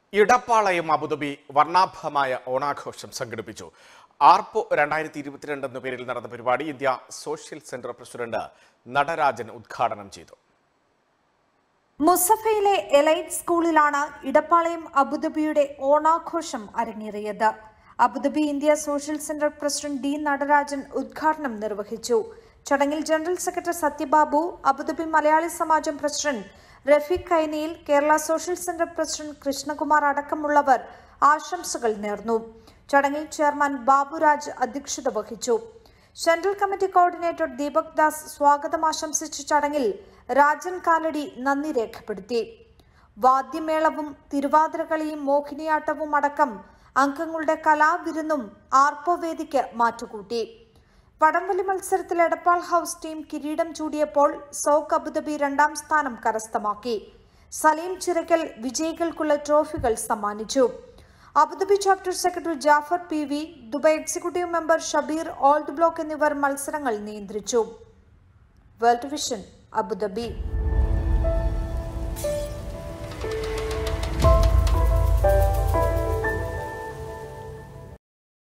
Edappalayam Abu Dhabi വർണ്ണാഭമായ ഓണാഘോഷം സംഘടിപ്പിച്ചു ആർപ്പോ രണ്ടായിരത്തി ഇരുപത്തിരണ്ട് എന്ന പേരിൽ നടന്ന പരിപാടി India social centre president Natarajan ഉദ്ഘാടനം ചെയ്തു മുസഫയിലെ എലൈറ്റ് സ്കൂളിലാണ് ഇടപ്പാളയം അബുദാബിയുടെ ഓണാഘോഷം അരങ്ങേറിയത് Abu Dhabi India social centre president D Natarajan ഉദ്ഘാടനം നിർവഹിച്ചു ചടങ്ങിൽ general secretary Sathyababu Abu Dhabi Malayali Samajam president Rafeeq കൈനിയിൽ Kerala social centre president Krishnakumar അടക്കമുള്ളവർ ആശംസകൾ നേർന്നു ചടങ്ങിൽ ചെയർമാൻ ബാബുരാജ് അധ്യക്ഷത വഹിച്ചു central committee coordinator Deepak Das സ്വാഗതം ആശംസിച്ച ചടങ്ങിൽ രാജൻ കാലടി നന്ദി രേഖപ്പെടുത്തി വാദ്യമേളവും തിരുവാതിരകളിയും മോഹിനിയാട്ടവും അടക്കം അംഗങ്ങളുടെ കലാവിരുന്നും ആർപ്പോ വേദിക്ക് മാറ്റുകൂട്ടി വടംവലി മത്സരത്തിൽ എടപ്പാൾ ഹൌസ് ടീം കിരീടം ചൂടിയപ്പോൾ സൗക്ക് അബുദാബി രണ്ടാം സ്ഥാനം കരസ്ഥമാക്കി സലീം ചിറക്കൽ വിജയികൾക്കുള്ള ട്രോഫികൾ സമ്മാനിച്ചു Abu Dhabi chapter secretary Jafar P V Dubai executive member Shabeer old block എന്നിവർ മത്സരങ്ങൾ നിയന്ത്രിച്ചു വേൾഡ് വിഷൻ അബുദാബി